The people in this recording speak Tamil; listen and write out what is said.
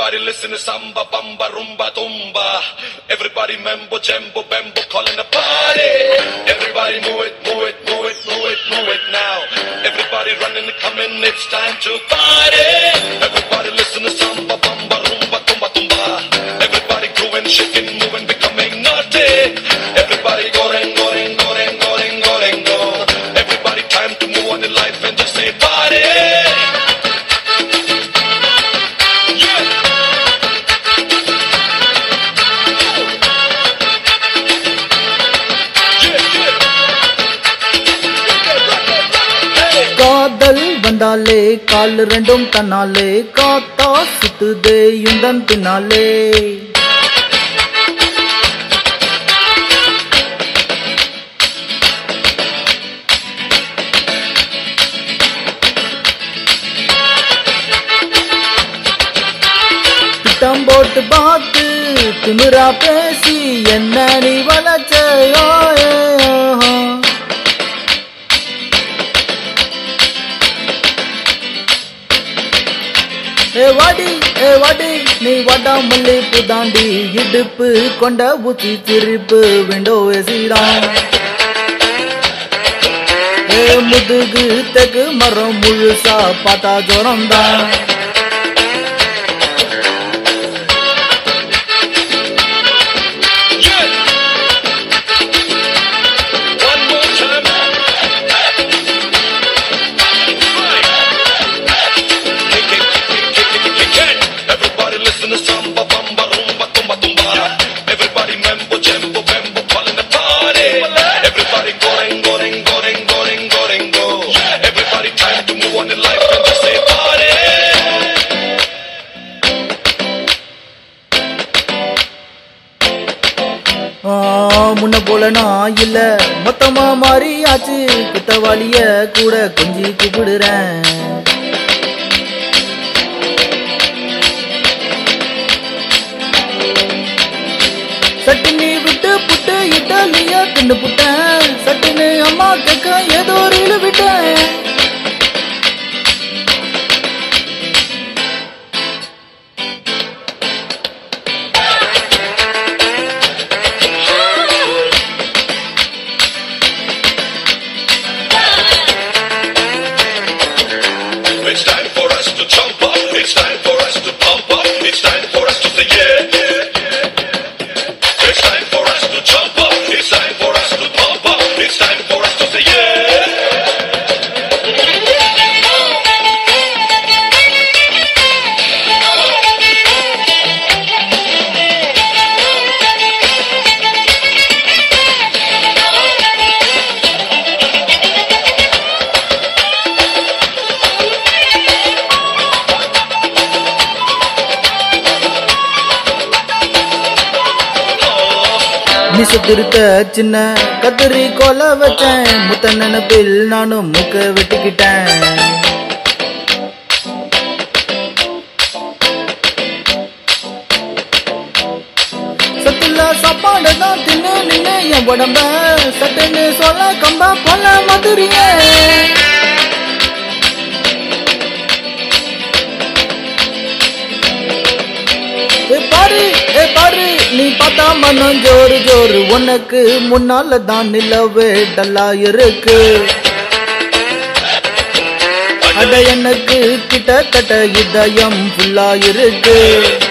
Everybody listen to samba, bamba, rumba, tumba. Everybody mambo, jambo, bambo, calling a party. Everybody move it, move it, move it, move it, move it now. Everybody running and coming, it's time to party. Everybody listen to samba, bamba, rumba, tumba, tumba. Everybody growing, shaking, moving, becoming naughty. Everybody going, going, going, going, going, go. Everybody time to move on in life and just say party. Yeah. காதல் வந்தாலே கால் ரெண்டும் தன்னாலே காத்தா சுத்துதே யுந்தன் பின்னாலே திட்டம் போட்டு பார்த்து திமிரா பேசி என்ன நீ வளச்சையோ ஏ வாடி ஏ வாடி நீ வாடா மல்லிப்பு தாண்டி இடுப்பு கொண்ட ஊத்தி திருப்பு விண்டோ ஏசிடான் ஏ முதுகு தெக்கு மரம் முழுசா பார்த்தா ஜோரம் தான் Yeah. One more time. Right. Kick it, kick it, kick it, kick it. Everybody listen to samba, bamba, rumba, tumba, tumba. Everybody mambo, jambo, bambo, calling the party. Everybody going, going, going, going, going, go. Everybody time to move on in life and just say party. ஆ, முன்ன போல நான் இல்ல மொத்தமா மாறியாச்சு குத்தவாளிய கூட கொஞ்சி கூப்பிடுறேன் சட்டுனி விட்டு புட்டு இட்டாலிய தின்னு புட்டேன் சட்டுன்னு அம்மா கேட்க ஏதோ ஒரு இழு விட்டேன் It's time for us to jump up. It's time for us to pump up. It's time for us to say yeah. It's time for us to jump up. It's time for us to pump up. It's time for us to say yeah. மிச திருத்த சின்ன கத்திரி கொலை வச்சேன் முத்த நினைப்பில் நானும் மூக்க வெட்டிக்கிட்டேன் சத்துல சாப்பாடு தான் தின்னு நின்னு என் உடம்ப சட்டுன்னு சொல்ல கம்ப போல மதுரியே ஏ பாரு ஏ பாரு நீ பார்த்தா மனம் ஜோரு ஜோரு உனக்கு முன்னால தான் நிலவே டல்லா இருக்கு அட எனக்கு கிட்டத்தட்ட இதயம் ஃபுல்லா இருக்கு